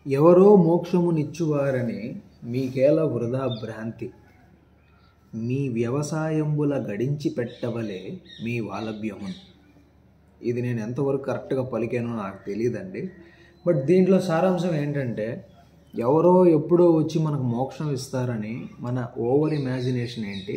ఎవరో మోక్షమునిచ్చువారని మీకేల వృధా భ్రాంతి మీ వ్యవసాయంబుల గడించి పెట్టవలే మీ వాలభ్యమున్ ఇది నేను ఎంతవరకు కరెక్ట్గా పలికానో నాకు తెలియదండి బట్ దీంట్లో సారాంశం ఏంటంటే ఎవరో ఎప్పుడో వచ్చి మనకు మోక్షం ఇస్తారని మన ఓవర్ ఇమాజినేషన్ ఏంటి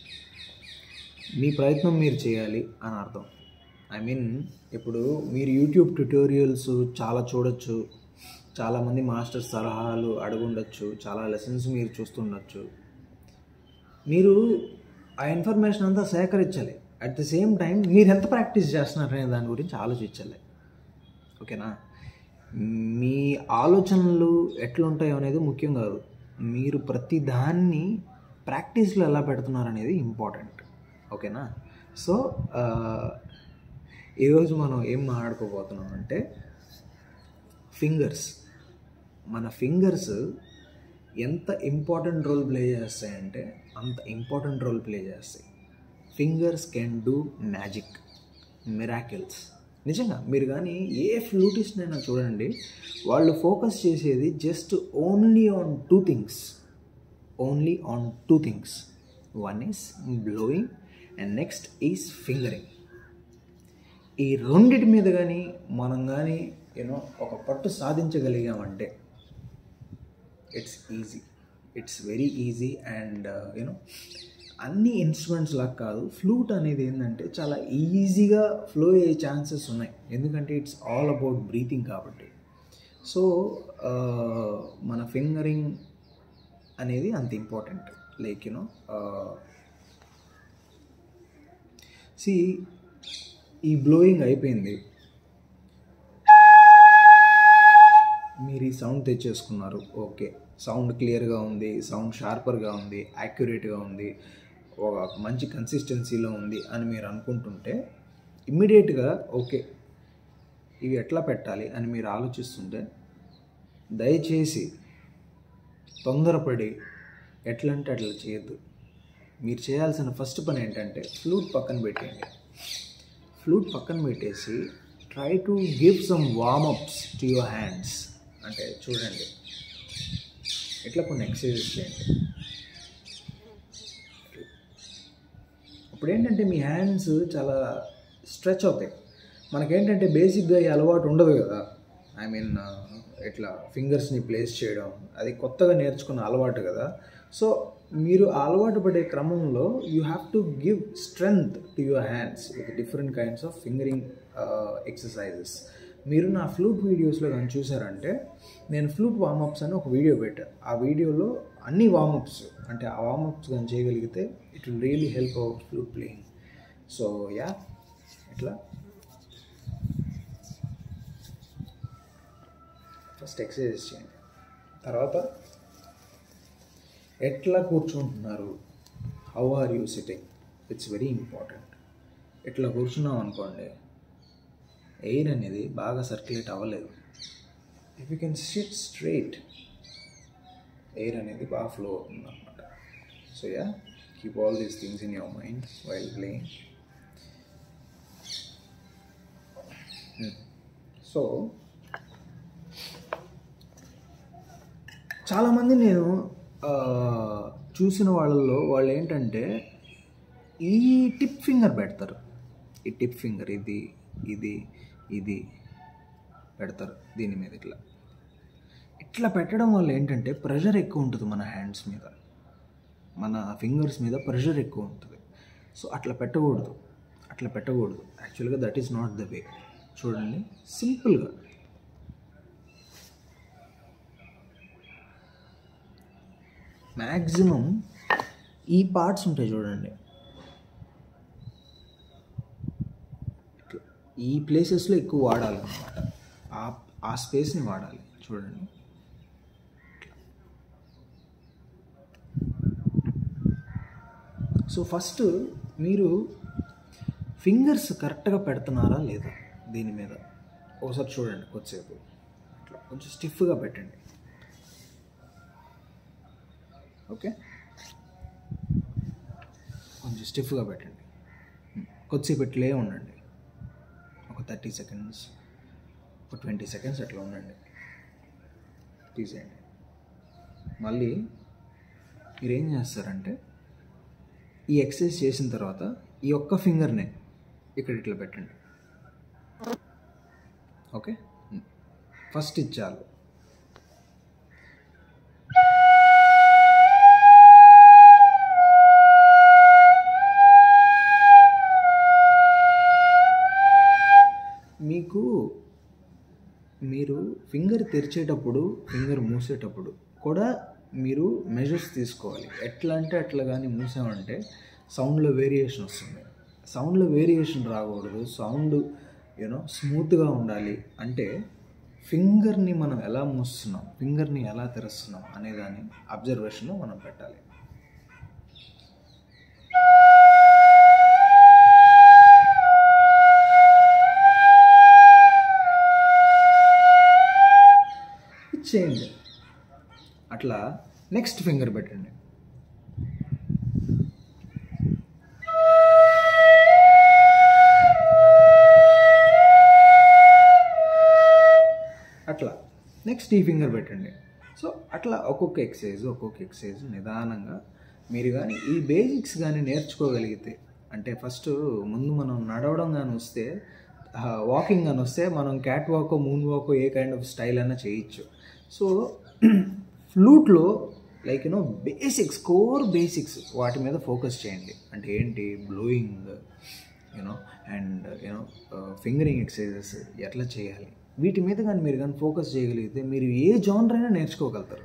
మీ ప్రయత్నం మీరు చేయాలి అని అర్థం ఐ మీన్ ఇప్పుడు మీరు యూట్యూబ్ ట్యుటోరియల్స్ చాలా చూడొచ్చు చాలామంది మాస్టర్స్ సలహాలు అడుగుండొచ్చు చాలా లెసన్స్ మీరు చూస్తుండొచ్చు మీరు ఆ ఇన్ఫర్మేషన్ అంతా సేకరించాలి అట్ ది సేమ్ టైం మీరు ఎంత ప్రాక్టీస్ చేస్తున్నారనే దాని గురించి ఆలోచించాలి ఓకేనా మీ ఆలోచనలు ఎట్లుంటాయో అనేది ముఖ్యం కాదు మీరు ప్రతి దాన్ని ప్రాక్టీస్లో ఎలా పెడుతున్నారు అనేది ఇంపార్టెంట్ ఓకేనా సో ఆ, ఈరోజు మనం ఏం మాట్లాడుకోబోతున్నాం అంటే ఫింగర్స్ మన ఫింగర్స్ ఎంత ఇంపార్టెంట్ రోల్ ప్లే చేస్తాయంటే అంత ఇంపార్టెంట్ రోల్ ప్లే చేస్తాయి fingers can do magic miracles నిజంగా మీరు కానీ ఏ ఫ్లూటిస్ట్నైనా చూడండి వాళ్ళు ఫోకస్ చేసేది just only on two things only on two things one is blowing and next is fingering ఈ రెండిటి మీద కానీ మనం కానీ యూనో ఒక పట్టు సాధించగలిగామంటే it's easy it's very easy and you know అన్ని ఇన్స్ట్రుమెంట్స్ లాగా కాదు ఫ్లూట్ అనేది ఏంటంటే చాలా ఈజీగా ఫ్లో అయ్యే ఛాన్సెస్ ఉన్నాయి ఎందుకంటే ఇట్స్ ఆల్ అబౌట్ బ్రీతింగ్ కాబట్టి సో మన ఫింగరింగ్ అనేది అంత ఇంపార్టెంట్ లైక్ యూనో సి ఈ బ్లోయింగ్ అయిపోయింది మీరు ఈ సౌండ్ తెచ్చేసుకున్నారు ఓకే సౌండ్ క్లియర్గా ఉంది సౌండ్ షార్పర్గా ఉంది యాక్యురేట్గా ఉంది ఒక మంచి కన్సిస్టెన్సీలో ఉంది అని మీరు అనుకుంటుంటే ఇమ్మీడియట్గా ఓకే ఇవి ఎట్లా పెట్టాలి అని మీరు ఆలోచిస్తుంటే దయచేసి తొందరపడి ఎట్లా అంటే అట్లా చేయొద్దు మీరు చేయాల్సిన ఫస్ట్ పని ఏంటంటే ఫ్లూట్ పక్కన పెట్టేయండి ఫ్లూట్ పక్కన పెట్టేసి try to give some warmups to your hands అంటే చూడండి ఇట్లా కొన్ని ఎక్సర్సైజెస్ చేయండి ఇప్పుడు ఏంటంటే మీ హ్యాండ్స్ చాలా స్ట్రెచ్ అవుతాయి మనకేంటంటే బేసిక్గా ఈ అలవాటు ఉండదు కదా ఐ మీన్ ఇట్లా ఫింగర్స్ని ప్లేస్ చేయడం అది కొత్తగా నేర్చుకున్న అలవాటు కదా సో మీరు ఆ అలవాటు పడే క్రమంలో you have to give strength to your hands with different kinds of fingering exercises మీరు నా ఫ్లూట్ వీడియోస్లో కానీ చూసారంటే నేను ఫ్లూట్ వార్మప్స్ అని ఒక వీడియో పెట్టాను ఆ వీడియోలో అన్ని వార్మప్స్ అంటే ఆ వార్మప్స్ కానీ చేయగలిగితే it will really help our flute playing so yeah ఇట్లా ఫస్ట్ ఎక్సర్సైజ్ చేయండి తర్వాత ఎట్లా కూర్చుంటున్నారు how are you sitting it's very important ఇట్లా కూర్చున్నాం అనుకోండి ఎయిర్ అనేది బాగా సర్క్యులేట్ అవ్వలేదు if you can sit straight air అనేది బాగా ఫ్లో అవుతుంది అనమాట so yeah keep all these things in your mind while playing so చాలామంది నేను ఆ, చూసిన వాళ్ళల్లో వాళ్ళు ఏంటంటే ఈ టిప్ ఫింగర్ పెడతారు ఈ టిప్ ఫింగర్ ఇది ఇది ఇది పెడతారు దీని మీద ఇట్లా ఇట్లా పెట్టడం వల్ల ఏంటంటే ప్రెషర్ ఎక్కువ ఉంటుంది మన హ్యాండ్స్ మీద మన ఫింగర్స్ మీద ప్రెషర్ ఎక్కువ ఉంటుంది సో అట్లా పెట్టకూడదు అట్లా పెట్టకూడదు యాక్చువల్గా that is not the way చూడండి సింపుల్గా మ్యాక్సిమం ఈ పార్ట్స్ ఉంటాయి చూడండి ఇట్లా ఈ ప్లేసెస్లో ఎక్కువ వాడాలన్నమాట ఆ ఆ స్పేస్ని వాడాలి చూడండి సో ఫస్ట్ మీరు ఫింగర్స్ కరెక్ట్గా పెడుతున్నారా లేదా దీని మీద ఒకసారి చూడండి కొద్దిసేపు ఇట్లా కొంచెం స్టిఫ్గా పెట్టండి ఓకే కొంచెం స్టిఫ్గా పెట్టండి కొద్దిసేపు ఇట్లే ఉండండి ఒక థర్టీ సెకండ్స్ ఒక ట్వంటీ సెకండ్స్ అట్లా ఉండండి తీసేయండి మళ్ళీ మీరు ఏం చేస్తారంటే ఈ ఎక్సర్సైజ్ చేసిన తర్వాత ఈ ఒక్క ఫింగర్ని ఇక్కడ ఇట్లా పెట్టండి ఓకే ఫస్ట్ ఇచ్చారు మీకు మీరు ఫింగర్ తెరిచేటప్పుడు ఫింగర్ మూసేటప్పుడు కూడా మీరు మెజర్స్ తీసుకోవాలి ఎట్లా అంటే అట్లా కానీ మూసామంటే సౌండ్లో వేరియేషన్ వస్తుంది సౌండ్లో వేరియేషన్ రాకూడదు సౌండ్ యూనో స్మూత్గా ఉండాలి అంటే ఫింగర్ని మనం ఎలా మూస్తున్నాం ఫింగర్ని ఎలా తెరుస్తున్నాం అనే దాన్ని అబ్జర్వేషన్లో మనం పెట్టాలి చేయండి అట్లా నెక్స్ట్ ఫింగర్ పెట్టండి అట్లా నెక్స్ట్ ఈ ఫింగర్ పెట్టండి సో అట్లా ఒక్కొక్క ఎక్సర్సైజ్ ఒక్కొక్క ఎక్సర్సైజ్ నిదానంగా మీరు కానీ ఈ బేసిక్స్ కానీ నేర్చుకోగలిగితే అంటే ఫస్ట్ ముందు మనం నడవడం కానీ వస్తే వాకింగ్ అని వస్తే మనం క్యాట్ వాక్ మూన్ వాక్ ఏ కైండ్ ఆఫ్ స్టైల్ అయినా చేయొచ్చు సో ఫ్లూట్లో like you know basics core basics వాటి మీద ఫోకస్ చేయండి అంటే ఏంటి blowing you know and you know fingering exercises ఎట్లా చేయాలి వీటి మీద కానీ మీరు కానీ ఫోకస్ చేయగలిగితే మీరు ఏ జానర్ అయినా నేర్చుకోగలుగుతారు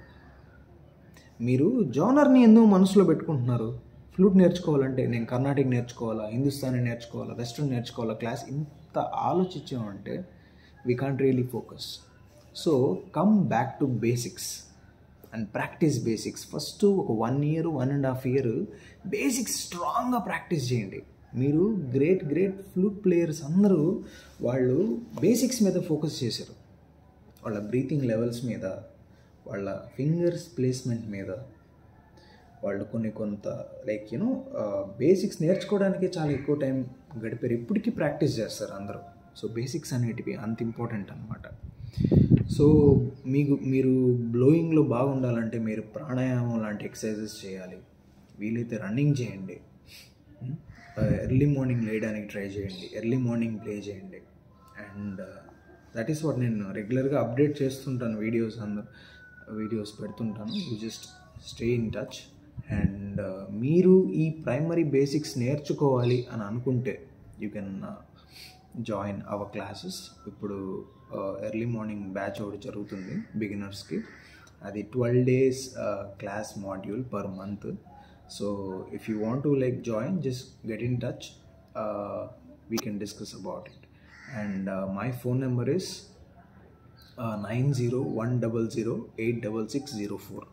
మీరు జానర్ని ఎందుకు మనసులో పెట్టుకుంటున్నారు ఫ్లూట్ నేర్చుకోవాలంటే నేను కర్ణాటిక్ నేర్చుకోవాలా హిందుస్థానీ నేర్చుకోవాలా వెస్ట్రన్ నేర్చుకోవాలా క్లాస్ ఇంత ఆలోచించామంటే we can't really focus so come back to basics and practice basics first ఒక one year one and half year basics స్ట్రాంగ్గా ప్రాక్టీస్ చేయండి మీరు గ్రేట్ గ్రేట్ ఫ్లూట్ ప్లేయర్స్ అందరూ వాళ్ళు బేసిక్స్ మీద ఫోకస్ చేశారు వాళ్ళ బ్రీతింగ్ లెవెల్స్ మీద వాళ్ళ ఫింగర్స్ ప్లేస్మెంట్ మీద వాళ్ళు కొన్ని కొంత లైక్ యూనో బేసిక్స్ నేర్చుకోవడానికే చాలా ఎక్కువ టైం గడిపారు ఇప్పటికీ ప్రాక్టీస్ చేస్తారు అందరూ సో బేసిక్స్ అనేటివి అంత ఇంపార్టెంట్ అనమాట సో మీకు మీరు బ్లోయింగ్లో బాగుండాలంటే మీరు ప్రాణాయామం లాంటి ఎక్సర్సైజెస్ చేయాలి వీలైతే రన్నింగ్ చేయండి ఎర్లీ మార్నింగ్ లేయడానికి ట్రై చేయండి ఎర్లీ మార్నింగ్ ప్లే చేయండి అండ్ దట్ ఈస్ వాట్ నేను రెగ్యులర్గా అప్డేట్ చేస్తుంటాను వీడియోస్ అందరు వీడియోస్ పెడుతుంటాను you just stay in touch and మీరు ఈ ప్రైమరీ బేసిక్స్ నేర్చుకోవాలి అని అనుకుంటే you can join our classes ఇప్పుడు ఎర్లీ మార్నింగ్ బ్యాచ్ ఒకటి జరుగుతుంది బిగినర్స్కి అది twelve days class module per month so if you want to like join just get in touch we can discuss about it and my phone number is nine zero one double zero eight double six zero four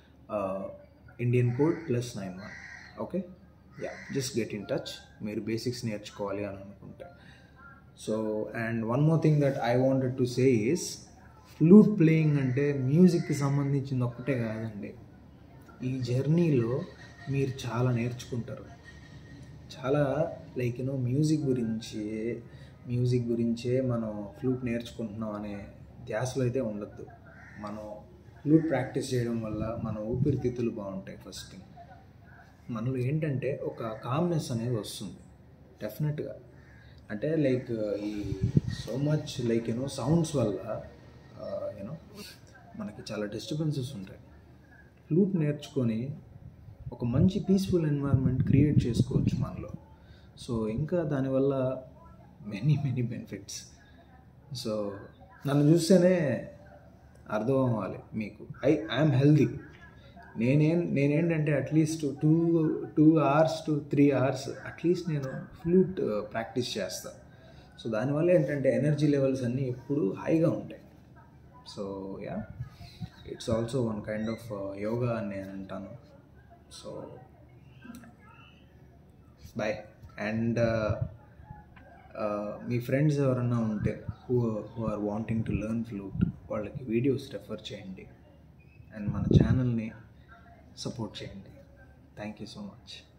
Indian code plus nine one okay yeah just get in touch మీరు basics నేర్చుకోవాలి అని అనుకుంటే so and one more thing that I wanted to say is flute playing అంటే మ్యూజిక్కి సంబంధించింది ఒక్కటే కాదండి ఈ జర్నీలో మీరు చాలా నేర్చుకుంటారు చాలా లైక్ యూనో మ్యూజిక్ గురించి మ్యూజిక్ గురించే మనం ఫ్లూట్ నేర్చుకుంటున్నాం అనే ధ్యాసలో అయితే ఉండద్దు మనం ఫ్లూట్ ప్రాక్టీస్ చేయడం వల్ల మన ఊపిరితిత్తులు బాగుంటాయి ఫస్ట్ థింగ్ మనలో ఏంటంటే ఒక కామ్నెస్ అనేది వస్తుంది డెఫినెట్గా అంటే లైక్ ఈ so much like you know sounds వల్ల యూనో మనకి చాలా డిస్టర్బెన్సెస్ ఉంటాయి ఫ్లూట్ నేర్చుకొని ఒక మంచి పీస్ఫుల్ ఎన్వైర్న్మెంట్ క్రియేట్ చేసుకోవచ్చు మనలో సో ఇంకా దానివల్ల మెనీ మెనీ బెనిఫిట్స్ సో నన్ను చూస్తేనే అర్థం అవ్వాలి మీకు ఐ ఐఎమ్ హెల్దీ నేనేం నేనేంటంటే at least two two hours to three hours at least నేను ఫ్లూట్ ప్రాక్టీస్ చేస్తాను సో దానివల్ల ఏంటంటే ఎనర్జీ లెవెల్స్ అన్నీ ఎప్పుడు హైగా ఉంటాయి so yeah it's also one kind of yoga అని నేను అంటాను సో బాయ్ అండ్ మీ ఫ్రెండ్స్ ఎవరన్నా ఉంటే who who are wanting to learn flute వాళ్ళకి వీడియోస్ రెఫర్ చేయండి అండ్ మన ఛానల్ని సపోర్ట్ చేయండి థ్యాంక్ యూ సో మచ్